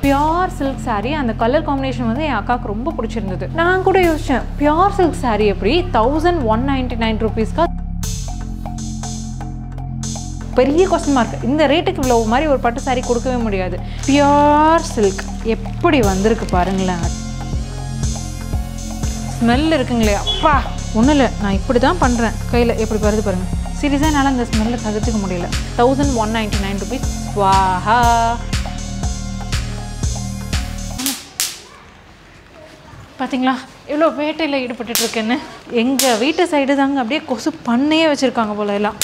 Pure silk saree அந்த colour combination வந்து என் அக்காவுக்கு ரொம்ப பிடிச்சிருந்தது நான் கூட யோசிச்சேன் பியோர் சில்க் saree எப்படி தௌசண்ட் ஒன் நைன்டி நைன் ருபீஸ்க்கு பெரிய கொஸ்டின் மார்க் இந்த ரேட்டுக்கு இவ்வளோ மாதிரி ஒரு பட்டு saree கொடுக்கவே முடியாது பியோர் சில்க் எப்படி வந்திருக்கு பாருங்களேன் ஸ்மெல் இருக்குங்களே அப்பா ஒன்றும் இல்லை நான் இப்படி தான் பண்ணுறேன் கையில் எப்படி வருது பாருங்கள் சீரியஸாக என்னால் அந்த ஸ்மெல்லை தவிர்த்துக்க முடியல thousand one ninety nine rupees வாஹா பார்த்தீங்களா இவ்வளோ வேட்டையில் ஈடுபட்டுட்டு இருக்கேன்னு எங்கள் வீட்டு சைடு தாங்க அப்படியே கொசு பண்ணையே வச்சுருக்காங்க போல எல்லாம்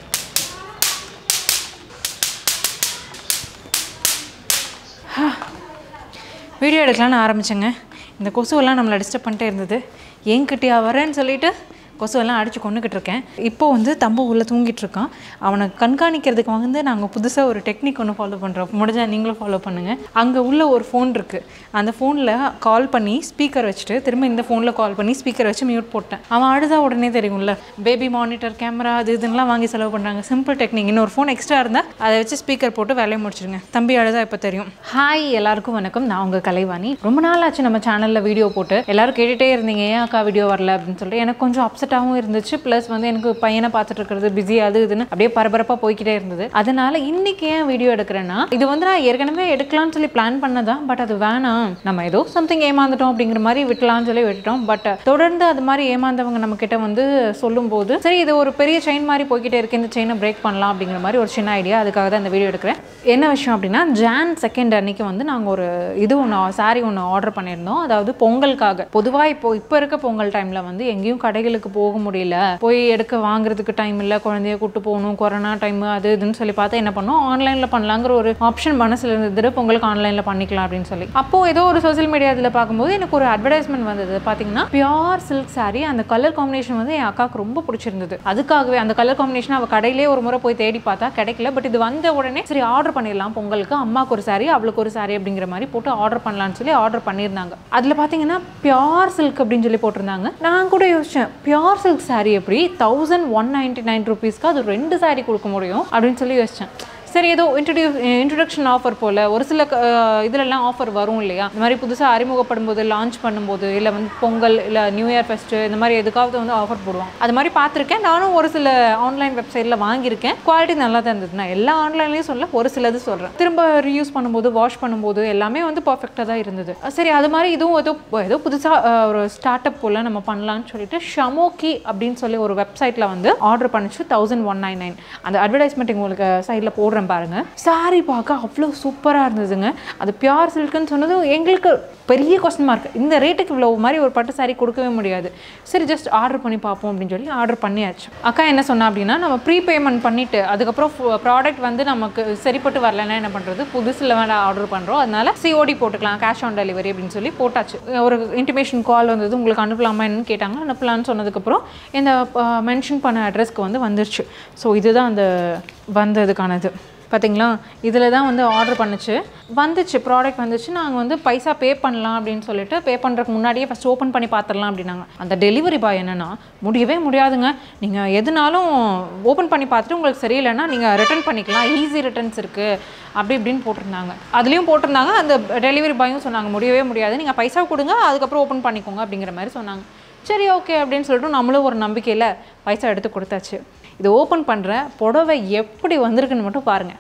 வீடியோ எடுக்கலான்னு ஆரம்பிச்சேங்க இந்த கொசுவெல்லாம் நம்மளை டிஸ்டர்ப் பண்ணிட்டே இருந்தது என்கிட்டயா வரேன்னு சொல்லிட்டு கொசுவெல்லாம் அடித்து கொண்டுக்கிட்டு இருக்கேன் இப்போ வந்து தம்பு உள்ளே தூங்கிட்டு இருக்கான் அவனை கண்காணிக்கிறதுக்கு வந்து நாங்கள் புதுசாக ஒரு டெக்னிக் ஒன்று ஃபாலோ பண்ணுறோம் முடிஞ்சால் நீங்களும் ஃபாலோ பண்ணுங்கள் அங்கே உள்ள ஒரு ஃபோன் இருக்குது அந்த ஃபோனில் கால் பண்ணி ஸ்பீக்கர் வச்சுட்டு திரும்ப இந்த ஃபோனில் கால் பண்ணி ஸ்பீக்கர் வச்சு மியூட் போட்டேன் அவன் அழுதா உடனே தெரியும்ல பேபி மானிட்டர் கேமரா அது இதுன்னெலாம் வாங்கி செலவு பண்ணுறாங்க சிம்பிள் டெக்னிக் இன்னொரு ஃபோன் எக்ஸ்ட்ரா இருந்தால் அதை வச்சு ஸ்பீக்கர் போட்டு வேலையை முடிச்சிருங்க தம்பி அழுதா இப்போ தெரியும் ஹாய் எல்லாருக்கும் வணக்கம் நான் உங்கள் கலைவாணி ரொம்ப நாள் ஆச்சு நம்ம சேனலில் வீடியோ போட்டு எல்லாரும் கேட்டுகிட்டே இருந்தீங்க ஏன் அக்கா வீடியோ வரல அப்படின்னு சொல்லிட்டு எனக்கு கொஞ்சம் அப்செட்டாகவும் இருந்துச்சு ப்ளஸ் வந்து எனக்கு பையனை பார்த்துட்டு இருக்கிறது பிஸி அது இதுன்னு அப்படியே பரபரப்பாக போய்க்கிட்டே இருந்தது அதனால இன்னைக்கு ஏன் வீடியோ எடுக்கிறேன்னா இது வந்து நான் ஏற்கனவே எடுக்கலாம்னு சொல்லி பிளான் பண்ணதான் பட் அது வேணாம் நம்ம ஏதோ சம்திங் ஏமாந்துட்டோம் அப்படிங்கிற மாதிரி விட்டலாம்னு சொல்லி விட்டுட்டோம் பட் தொடர்ந்து அது மாதிரி ஏமாந்தவங்க நம்ம கிட்ட வந்து சொல்லும்போது சரி இது ஒரு பெரிய செயின் மாதிரி போய்கிட்டே இருக்கு இந்த செயினை பிரேக் பண்ணலாம் அப்படிங்கிற மாதிரி ஒரு சின்ன ஐடியா அதுக்காக தான் இந்த வீடியோ எடுக்கிறேன் என்ன விஷயம் அப்படின்னா ஜான் செகண்ட் அன்னைக்கு வந்து நாங்கள் ஒரு இது ஒன்று சாரி ஒன்று ஆர்டர் பண்ணியிருந்தோம் அதாவது பொங்கலுக்காக பொதுவாக இப்போ இப்போ இருக்க பொங்கல் டைமில் வந்து எங்கேயும் கடைகளுக்கு போக முடியல போய் எடுக்க வாங்குறதுக்கு டைம் இல்லை குழந்தைய கூட்டு போகணும் கொரோனா டைம் அது இதுன்னு சொல்லி பார்த்தா என்ன பண்ணோம் ஆன்லைனில் பண்ணலாங்கிற ஒரு ஆப்ஷன் மனசில் இருந்தது பொங்கலுக்கு ஆன்லைனில் பண்ணிக்கலாம் அப்படின்னு சொல்லி அப்போ ஏதோ ஒரு சோஷியல் மீடியா இதில் பார்க்கும்போது எனக்கு ஒரு அட்வர்டைஸ்மெண்ட் வந்தது பார்த்தீங்கன்னா பியோர் சில்க் saree அந்த கலர் காம்பினேஷன் வந்து என் அக்காவுக்கு ரொம்ப பிடிச்சிருந்தது அதுக்காகவே அந்த கலர் காம்பினேஷன் அவள் கடையிலே ஒரு முறை போய் தேடி பார்த்தா கிடைக்கல பட் இது வந்த உடனே சரி ஆர்டர் பண்ணிடலாம் பொங்கலுக்கு அம்மாவுக்கு ஒரு saree அவளுக்கு ஒரு saree அப்படிங்கிற மாதிரி போட்டு ஆர்டர் பண்ணலாம்னு சொல்லி ஆர்டர் பண்ணியிருந்தாங்க அதில் பார்த்தீங்கன்னா பியோர் சில்க் அப்படின்னு சொல்லி போட்டிருந்தாங்க நான் கூட யோசிச்சேன் பியோர் சில்க் saree எப்படி தௌசண்ட் ஒன் நைன்டி நைன் ருபீஸ்க்கு அது ரெண்டு saree கொடுக்க முடியும் அப்படின்னு சொல்லி யோசிச்சேன் சரி ஏதோ இன்ட்ரடியூ இன்ட்ரடக்ஷன் ஆஃபர் போல் ஒரு சில க- அஹ் இதுலலாம் ஆஃபர் வரும் இல்லையா இந்த மாதிரி புதுசாக அறிமுகப்படும் போது லான்ச் பண்ணும்போது இல்லை வந்து பொங்கல் இல்லை நியூ இயர் ஃபெஸ்ட்டு இந்த மாதிரி எதுக்காவது வந்து ஆஃபர் போடுவாங்க அது மாதிரி பார்த்துருக்கேன் நானும் ஒரு சில ஆன்லைன் வெப்சைட்டில் வாங்கியிருக்கேன் குவாலிட்டி நல்லா தான் இருந்தது நான் எல்லா ஆன்லைன்லேயும் சொல்ல ஒரு சிலது சொல்கிறேன் திரும்ப ரீயூஸ் பண்ணும்போது வாஷ் பண்ணும்போது எல்லாமே வந்து பர்ஃபெக்டாக தான் இருந்தது சரி அது மாதிரி இதுவும் ஏதோ ஏதோ புதுசாக ஒரு ஸ்டார்ட் அப் போல் நம்ம பண்ணலாம்னு சொல்லிட்டு ஷமோக்கி அப்படின்னு சொல்லி ஒரு வெப்சைட்டில் வந்து ஆர்டர் பண்ணிச்சு தௌசண்ட் ஒன் நைன் நைன் அந்த அட்வர்டைஸ்மெண்ட் உங்களுக்கு சைடில் போடுறேன் பாருங்க சாரி பார்க்க அவ்வளோ சூப்பராக இருந்ததுங்க அது பியோர் சில்க்குன்னு சொன்னதும் எங்களுக்கு பெரிய கொஸ்டின் மார்க் இந்த ரேட்டுக்கு இவ்வளோ மாதிரி ஒரு பட்டு saree கொடுக்கவே முடியாது சரி ஜஸ்ட் ஆர்டர் பண்ணி பார்ப்போம் அப்படின்னு சொல்லி ஆர்டர் பண்ணியாச்சு அக்கா என்ன சொன்னா அப்படின்னா நம்ம ப்ரீ பேமெண்ட் பண்ணிட்டு அதுக்கப்புறம் ப்ராடக்ட் வந்து நமக்கு சரிப்பட்டு வரலன்னா என்ன பண்ணுறது புதுசில் வேணா ஆர்டர் பண்ணுறோம் அதனால சிஓடி போட்டுக்கலாம் கேஷ் ஆன் டெலிவரி அப்படின்னு சொல்லி போட்டாச்சு ஒரு இன்டிமேஷன் கால் வந்தது உங்களுக்கு அனுப்பலாமா என்னன்னு கேட்டாங்க அனுப்பலான்னு சொன்னதுக்கப்புறம் இந்த மென்ஷன் பண்ண அட்ரஸ்க்கு வந்து வந்துருச்சு ஸோ இதுதான் அந்த வந்ததுக்கானது பார்த்தீங்களா இதில் தான் வந்து ஆர்டர் பண்ணுச்சு வந்துச்சு ப்ராடக்ட் வந்துச்சு நாங்கள் வந்து பைசா பே பண்ணலாம் அப்படின்னு சொல்லிட்டு பே பண்ணுறதுக்கு முன்னாடியே ஃபஸ்ட் ஓப்பன் பண்ணி பார்த்துடலாம் அப்படின்னாங்க அந்த டெலிவரி பாய் என்னென்னா முடியவே முடியாதுங்க நீங்கள் எதுனாலும் ஓப்பன் பண்ணி பார்த்துட்டு உங்களுக்கு சரியில்லைன்னா நீங்கள் ரிட்டர்ன் பண்ணிக்கலாம் ஈஸி ரிட்டர்ன்ஸ் இருக்குது அப்படி இப்படின்னு போட்டிருந்தாங்க அதுலேயும் போட்டிருந்தாங்க அந்த டெலிவரி பாயும் சொன்னாங்க முடியவே முடியாது நீங்கள் பைசா கொடுங்க அதுக்கப்புறம் ஓப்பன் பண்ணிக்கோங்க அப்படிங்கிற மாதிரி சொன்னாங்க சரி ஓகே அப்படின்னு சொல்லிட்டு நம்மளும் ஒரு நம்பிக்கையில் பைசா எடுத்து கொடுத்தாச்சு இது ஓப்பன் பண்ணுற புடவை எப்படி வந்திருக்குன்னு மட்டும் பாருங்கள்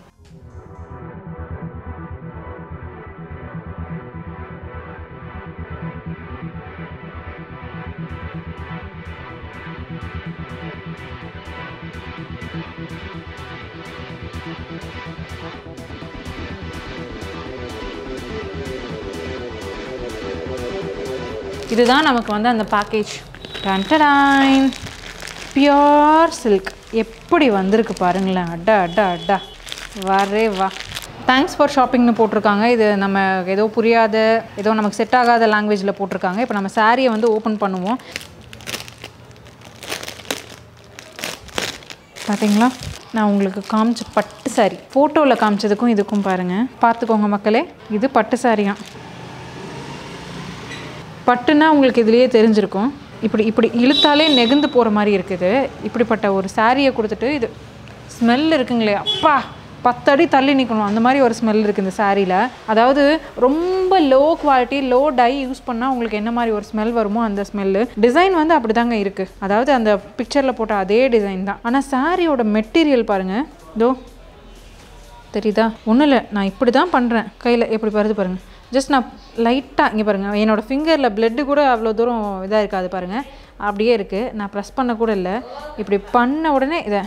இதுதான் நமக்கு வந்து அந்த பேக்கேஜ் டன்டடாயின் பியோர் சில்க் எப்படி வந்திருக்கு பாருங்களேன் அட்டா அட்டா அட்டா வரே வா தேங்க்ஸ் ஃபார் ஷாப்பிங்னு போட்டிருக்காங்க இது நம்ம ஏதோ புரியாத ஏதோ நமக்கு செட் ஆகாத லாங்குவேஜில் போட்டிருக்காங்க இப்போ நம்ம சாரியை வந்து ஓப்பன் பண்ணுவோம் பார்த்தீங்களா நான் உங்களுக்கு காமிச்ச பட்டு சாரி ஃபோட்டோவில் காமிச்சதுக்கும் இதுக்கும் பாருங்கள் பார்த்துக்கோங்க மக்களே இது பட்டு சாரியாம் பட்டுன்னா உங்களுக்கு இதுலேயே தெரிஞ்சிருக்கும் இப்படி இப்படி இழுத்தாலே நெகுந்து போகிற மாதிரி இருக்குது இப்படிப்பட்ட ஒரு சாரியை கொடுத்துட்டு இது ஸ்மெல் இருக்குங்களே அப்பா பத்து அடி தள்ளி நிற்கணும் அந்த மாதிரி ஒரு ஸ்மெல் இருக்குது இந்த சாரியில் அதாவது ரொம்ப low quality low dye use பண்ணால் உங்களுக்கு என்ன மாதிரி ஒரு ஸ்மெல் வருமோ அந்த ஸ்மெல்லு டிசைன் வந்து அப்படி தாங்க இருக்குது அதாவது அந்த பிக்சரில் போட்ட அதே டிசைன் தான் ஆனால் சாரியோட மெட்டீரியல் பாருங்கள் இதோ தெரியுதா ஒன்றும் இல்லை நான் இப்படி தான் பண்ணுறேன் கையில் எப்படி வருது பாருங்கள் ஜஸ்ட் நான் லைட்டாக இங்கே பாருங்கள் என்னோடய ஃபிங்கரில் பிளட்டு கூட அவ்வளோ தூரம் இதாக இருக்காது பாருங்கள் அப்படியே இருக்குது நான் ப்ரெஸ் பண்ண கூட இல்லை இப்படி பண்ண உடனே இதை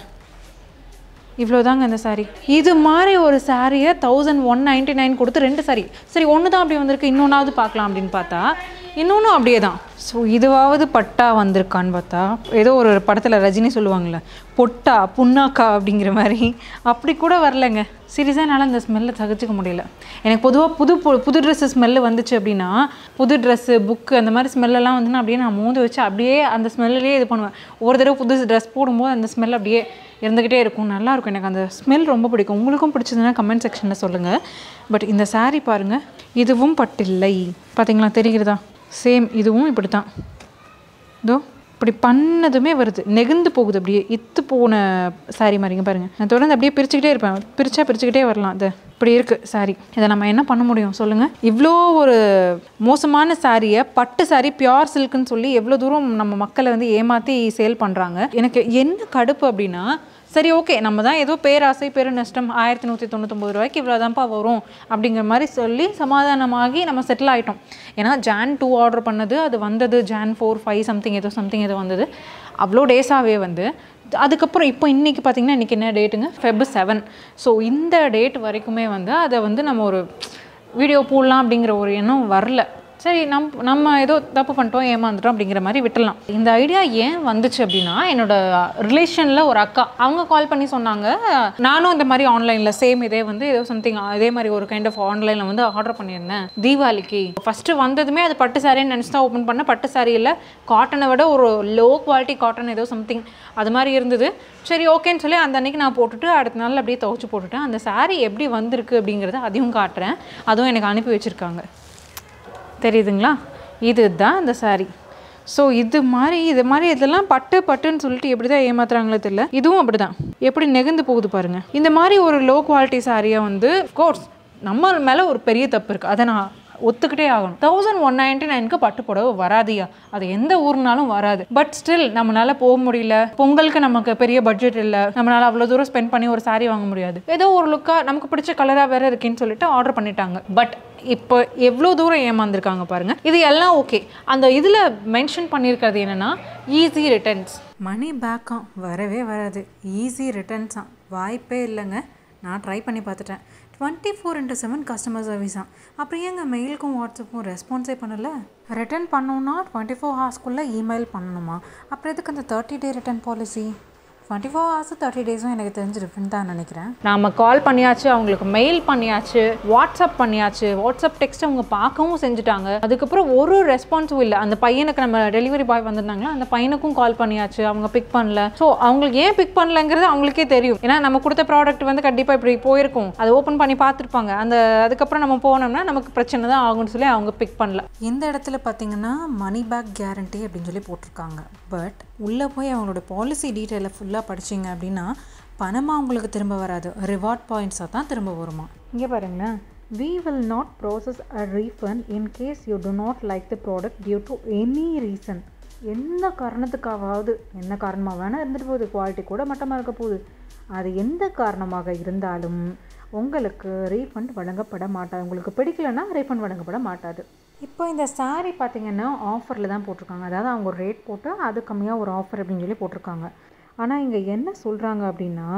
இவ்வளோ தாங்க இந்த saree இது மாதிரி ஒரு சாரியை தௌசண்ட் ஒன் நைன்ட்டி நைன் கொடுத்து ரெண்டு saree சரி ஒன்று தான் அப்படி வந்திருக்கு இன்னொன்றாவது பார்க்கலாம் அப்படின்னு பார்த்தா இன்னொன்றும் அப்படியே தான் ஸோ இதுவாவது பட்டா வந்திருக்கான்னு பார்த்தா ஏதோ ஒரு படத்தில் ரஜினி சொல்லுவாங்கள்ல பொட்டா புண்ணாக்கா அப்படிங்கிற மாதிரி அப்படி கூட வரலைங்க சீரியஸாக என்னால் அந்த ஸ்மெல்லை சகிச்சுக்க முடியல எனக்கு பொதுவாக புது பு- புது ட்ரெஸ்ஸு ஸ்மெல்லு வந்துச்சு அப்படின்னா புது ட்ரெஸ்ஸு புக்கு அந்த மாதிரி ஸ்மெல்லெல்லாம் வந்துன்னா அப்படியே நான் மூந்து வச்சு அப்படியே அந்த ஸ்மெல்லையே இது பண்ணுவேன் ஒரு தடவை புது ட்ரெஸ் போடும்போது அந்த ஸ்மெல் அப்படியே இருந்துக்கிட்டே இருக்கும் நல்லா இருக்கும் எனக்கு அந்த ஸ்மெல் ரொம்ப பிடிக்கும் உங்களுக்கும் பிடிச்சதுன்னா கமெண்ட் செக்ஷனில் சொல்லுங்கள் பட் இந்த saree பாருங்கள் இதுவும் பட்டில்லை பார்த்தீங்களா தெரிகிறதா சேம் இதுவும் இப்படி தான் இதோ இப்படி பண்ணதுமே வருது நெகிழ்ந்து போகுது அப்படியே இத்து போன saree மாதிரிங்க பாருங்கள் நான் தொடர்ந்து அப்படியே பிரிச்சுக்கிட்டே இருப்பேன் பிரிச்சா பிரிச்சுக்கிட்டே வரலாம் இது இப்படி இருக்குது saree இதை நம்ம என்ன பண்ண முடியும் சொல்லுங்கள் இவ்வளோ ஒரு மோசமான சாரியை பட்டு saree பியோர் சில்க்குன்னு சொல்லி எவ்வளோ தூரம் நம்ம மக்களை வந்து ஏமாற்றி சேல் பண்ணுறாங்க எனக்கு என்ன கடுப்பு அப்படின்னா சரி ஓகே நம்ம தான் ஏதோ பேராசை பெரு நஷ்டம் ஆயிரத்தி நூற்றி தொண்ணூத்தொம்பது ரூபாய்க்கு இவ்வளோ தான்ப்பா வரும் அப்படிங்கிற மாதிரி சொல்லி சமாதானமாகி நம்ம செட்டில் ஆகிட்டோம் ஏன்னா ஜான் டூ ஆர்டர் பண்ணது அது வந்தது ஜான் ஃபோர் ஃபைவ் சம்திங் ஏதோ சம்திங் ஏதோ வந்தது அவ்வளோ டேஸாகவே வந்து அதுக்கப்புறம் இப்போ இன்றைக்கி பார்த்தீங்கன்னா இன்றைக்கி என்ன டேட்டுங்க ஃபெப் செவன் ஸோ இந்த டேட் வரைக்குமே வந்து அதை வந்து நம்ம ஒரு வீடியோ போடலாம் அப்படிங்கிற ஒரு எண்ணம் வரல சரி நம் நம்ம ஏதோ தப்பு பண்ணிட்டோம் ஏமாந்துட்டோம் அப்படிங்கிற மாதிரி விட்டுடலாம் இந்த ஐடியா ஏன் வந்துச்சு அப்படின்னா என்னோட ரிலேஷனில் ஒரு அக்கா அவங்க கால் பண்ணி சொன்னாங்க நானும் இந்த மாதிரி ஆன்லைனில் சேம் இதே வந்து ஏதோ சம்திங் இதே மாதிரி ஒரு கைண்ட் ஆஃப் ஆன்லைனில் வந்து ஆர்டர் பண்ணியிருந்தேன் தீபாவளிக்கு ஃபஸ்ட்டு வந்ததுமே அது பட்டு சாரின்னு நினச்சி தான் ஓப்பன் பண்ண பட்டு சாரியில் காட்டனை விட ஒரு லோ குவாலிட்டி காட்டன் ஏதோ சம்திங் அது மாதிரி இருந்தது சரி ஓகேன்னு சொல்லி அந்த அன்னைக்கு நான் போட்டுட்டு அடுத்த நாள் அப்படியே துவைச்சு போட்டுட்டேன் அந்த saree எப்படி வந்திருக்கு அப்படிங்கிறத அதையும் காட்டுறேன் அதுவும் எனக்கு அனுப்பி வச்சுருக்காங்க தெரியுதுங்களா இதுதான் அந்த saree ஸோ இது மாதிரி இது மாதிரி இதெல்லாம் பட்டு பட்டுன்னு சொல்லிட்டு எப்படி தான் ஏமாத்துறாங்களோ தெரியல இதுவும் அப்படி தான் எப்படி நெகிழ்ந்து போகுது பாருங்க இந்த மாதிரி ஒரு லோ குவாலிட்டி சாரியை வந்து கோர்ஸ் நம்ம மேலே ஒரு பெரிய தப்பு இருக்குது அதை நான் ஒத்துக்கிட்டே ஆகணும் தௌசண்ட் ஒன் நைன்டி நைனுக்கு பட்டு புடவை வராதியா அது எந்த ஊர்னாலும் வராது பட் ஸ்டில் நம்மளால போக முடியல பொங்கலுக்கு நமக்கு பெரிய பட்ஜெட் இல்லை நம்மளால அவ்வளோ தூரம் ஸ்பெண்ட் பண்ணி ஒரு saree வாங்க முடியாது ஏதோ ஒரு லுக்காக நமக்கு பிடிச்ச கலராக வேற இருக்கேன்னு சொல்லிட்டு ஆர்டர் பண்ணிட்டாங்க பட் இப்போ எவ்வளோ தூரம் ஏமாந்துருக்காங்க பாருங்க இது எல்லாம் ஓகே அந்த இதில் மென்ஷன் பண்ணியிருக்கிறது என்னன்னா ஈஸி ரிட்டர்ன்ஸ் மணி பேக்காம் வரவே வராது ஈஸி ரிட்டர்ன்ஸாம் வாய்ப்பே இல்லைங்க நான் ட்ரை பண்ணி பார்த்துட்டேன் twenty four into seven customer சர்வீஸாம் அப்புறம் ஏங்க மெயிலுக்கும் வாட்ஸ்அப்பும் ரெஸ்பான்ஸே பண்ணலை ரிட்டர்ன் பண்ணணும்னா டுவெண்ட்டி ஃபோர் ஹவர்ஸ்க்குள்ளே இமெயில் பண்ணணுமா அப்புறம் எதுக்கு அந்த thirty day return policy twenty four hours thirty டேஸும் எனக்கு தெரிஞ்சு டிஃப்ரெண்ட் தான் நினைக்கிறேன் நாம் கால் பண்ணியாச்சு அவங்களுக்கு மெயில் பண்ணியாச்சு வாட்ஸ்அப் பண்ணியாச்சு வாட்ஸ்அப் டெக்ஸ்ட் அவங்க பார்க்கவும் செஞ்சுட்டாங்க அதுக்கப்புறம் ஒரு ரெஸ்பான்ஸும் இல்லை அந்த பையனுக்கு நம்ம டெலிவரி பாய் வந்திருந்தாங்களா அந்த பையனுக்கும் கால் பண்ணியாச்சு அவங்க பிக் பண்ணல ஸோ அவங்களுக்கு ஏன் பிக் பண்ணலங்கிறது அவங்களுக்கே தெரியும் ஏன்னா நம்ம கொடுத்த ப்ராடக்ட் வந்து கண்டிப்பாக இப்படி போயிருக்கும் அதை ஓப்பன் பண்ணி பார்த்துருப்பாங்க அந்த அதுக்கப்புறம் நம்ம போனோம்னா நமக்கு பிரச்சனை தான் ஆகும்னு சொல்லி அவங்க பிக் பண்ணல இந்த இடத்துல பார்த்தீங்கன்னா மணி பேக் கேரண்டி அப்படின்னு சொல்லி போட்டிருக்காங்க பட் உள்ளே போய் அவங்களோட பாலிசி டீட்டெயிலை ஃபுல்லாக படிச்சீங்க அப்படின்னா பணமாக உங்களுக்கு திரும்ப வராது ரிவார்ட் பாயிண்ட்ஸாக தான் திரும்ப வருமா இங்கே பாருங்களேன் we will not process a refund in case you do not like the product due to any reason எந்த காரணத்துக்காவது என்ன காரணமாக வேணால் இருந்துட்டு போகுது குவாலிட்டி கூட மட்டமாக இருக்க போகுது அது எந்த காரணமாக இருந்தாலும் உங்களுக்கு ரீஃபண்ட் வழங்கப்பட மாட்டாது உங்களுக்கு பிடிக்கலன்னா ரீஃபண்ட் வழங்கப்பட மாட்டாது இப்போ இந்த saree பார்த்தீங்கன்னா ஆஃபரில் தான் போட்டிருக்காங்க அதாவது அவங்க ஒரு ரேட் போட்டு அது கம்மியாக ஒரு ஆஃபர் அப்படின்னு சொல்லி போட்டிருக்காங்க ஆனால் இங்கே என்ன சொல்கிறாங்க அப்படின்னா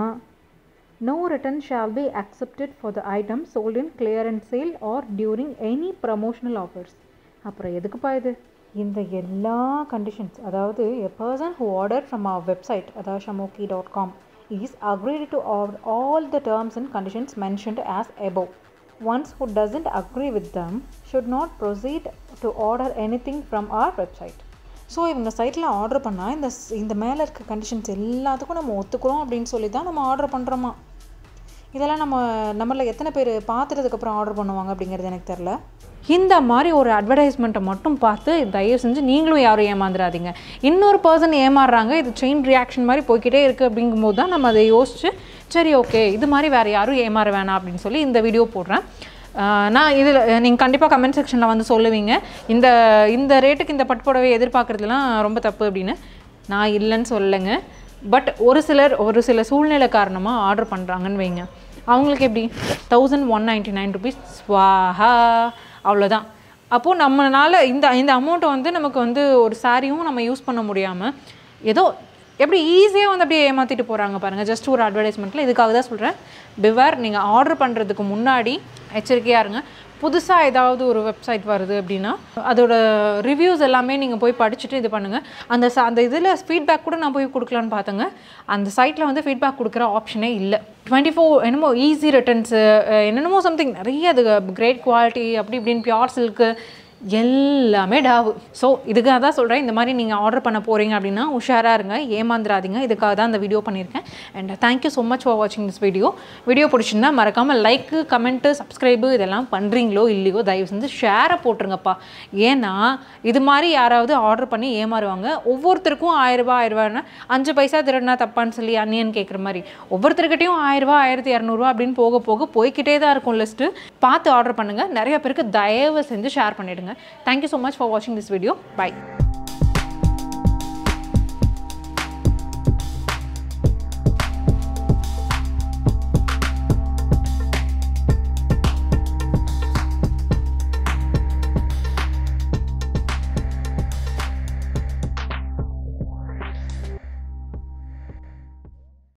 No return shall be accepted for the item sold in clearance sale or during any promotional offers. அப்புறம் எதுக்குப்பா இது இந்த எல்லா கண்டிஷன்ஸ் அதாவது a person who ordered from our website அதாவது Shamoki dot com is agreed to all all the terms and conditions mentioned as above. Ones who doesn't agree with them should not proceed to order anything from our website. So இவங்க சைட்டில் order பண்ணால் இந்த ஸ்- இந்த மேலே இருக்க conditions எல்லாத்துக்கும் நம்ம ஒத்துக்கிறோம் அப்படின்னு சொல்லி தான் நம்ம ஆர்டர் பண்ணுறோமா இதெல்லாம் நம்ம நம்மள எத்தனை பேர் பார்த்துட்டதுக்கப்புறம் ஆர்டர் பண்ணுவாங்க அப்படிங்கிறது எனக்கு தெரில இந்த மாதிரி ஒரு அட்வர்டைஸ்மெண்ட்டை மட்டும் பார்த்து தயவு செஞ்சு நீங்களும் யாரும் ஏமாந்துடாதீங்க இன்னொரு பர்சன் ஏமாறுறாங்க இது செயின் ரியாக்ஷன் மாதிரி போய்க்கிட்டே இருக்குது அப்படிங்கும்போது தான் நம்ம அதை யோசிச்சு சரி ஓகே இது மாதிரி வேறு யாரும் ஏமாற வேணாம் அப்படின்னு சொல்லி இந்த வீடியோ போடுறேன் ஆஹ் நான் இதில் நீங்கள் கண்டிப்பாக கமெண்ட் செக்ஷனில் வந்து சொல்லுவீங்க இந்த இந்த ரேட்டுக்கு இந்த பட்டு புடவை எதிர்பார்க்குறதுலாம் ரொம்ப தப்பு அப்படின்னு நான் இல்லைன்னு சொல்லலைங்க பட் ஒரு சிலர் ஒரு சில சூழ்நிலை காரணமாக ஆர்டர் பண்ணுறாங்கன்னு வைங்க அவங்களுக்கு எப்படி thousand one ninety nine rupees ஸ்வாஹா அவ்வளோதான் அப்போது நம்மளால் இந்த இந்த அமௌண்ட்டை வந்து நமக்கு வந்து ஒரு சாரியும் நம்ம யூஸ் பண்ண முடியாமல் ஏதோ எப்படி ஈஸியாக வந்து அப்படியே ஏமாற்றிட்டு போகிறாங்க பாருங்கள் ஜஸ்ட் ஒரு அட்வர்டைஸ்மெண்ட்டில் இதுக்காக தான் சொல்கிறேன் பிவர் நீங்கள் ஆர்டர் பண்ணுறதுக்கு முன்னாடி எச்சரிக்கையாக இருங்க புதுசாக ஏதாவது ஒரு வெப்சைட் வருது அப்படின்னா அதோட ரிவ்யூஸ் எல்லாமே நீங்கள் போய் படிச்சுட்டு இது பண்ணுங்கள் அந்த ச அந்த இதில் ஃபீட்பேக் கூட நான் போய் கொடுக்கலான்னு பார்த்தேங்க அந்த சைட்டில் வந்து ஃபீட்பேக் கொடுக்குற ஆப்ஷனே இல்லை டுவெண்ட்டி ஃபோர் என்னமோ ஈஸி ரிட்டர்ன்ஸு என்னென்னமோ சம்திங் நிறைய அது கிரேட் குவாலிட்டி அப்படி இப்படின்னு பியூர் சில்க்கு எல்லாமே டாவு ஸோ இதுக்காக தான் சொல்கிறேன் இந்த மாதிரி நீங்கள் ஆர்டர் பண்ண போகிறீங்க அப்படின்னா உஷாராக இருங்க ஏமாந்துடாதீங்க இதுக்காக தான் இந்த வீடியோ பண்ணியிருக்கேன் and thank you so much for வாட்சிங் திஸ் வீடியோ வீடியோ பிடிச்சிருந்தா மறக்காமல் லைக்கு கமெண்ட்டு சப்ஸ்கிரைபு இதெல்லாம் பண்ணுறீங்களோ இல்லையோ தயவு செஞ்சு ஷேரை போட்டுருங்கப்பா ஏன்னா இது மாதிரி யாராவது ஆர்டர் பண்ணி ஏமாறுவாங்க ஒவ்வொருத்தருக்கும் ஆயிரரூபா ஆயிரரூபான்னு அஞ்சு பைசா திருடினா தப்பான்னு சொல்லி அன்னியன் கேட்குற மாதிரி ஒவ்வொருத்தருக்கிட்டையும் ஆயிரரூபா ஆயிரத்தி இரநூறுவா அப்படின்னு போக போக போய்க்கிட்டே தான் இருக்கும் லிஸ்ட்டு பார்த்து ஆர்டர் பண்ணுங்கள் நிறைய பேருக்கு தயவு செஞ்சு ஷேர் பண்ணிவிடுங்க தேங்க்யூ ஸோ மச் ஃபார் வாட்சிங் திஸ் வீடியோ பை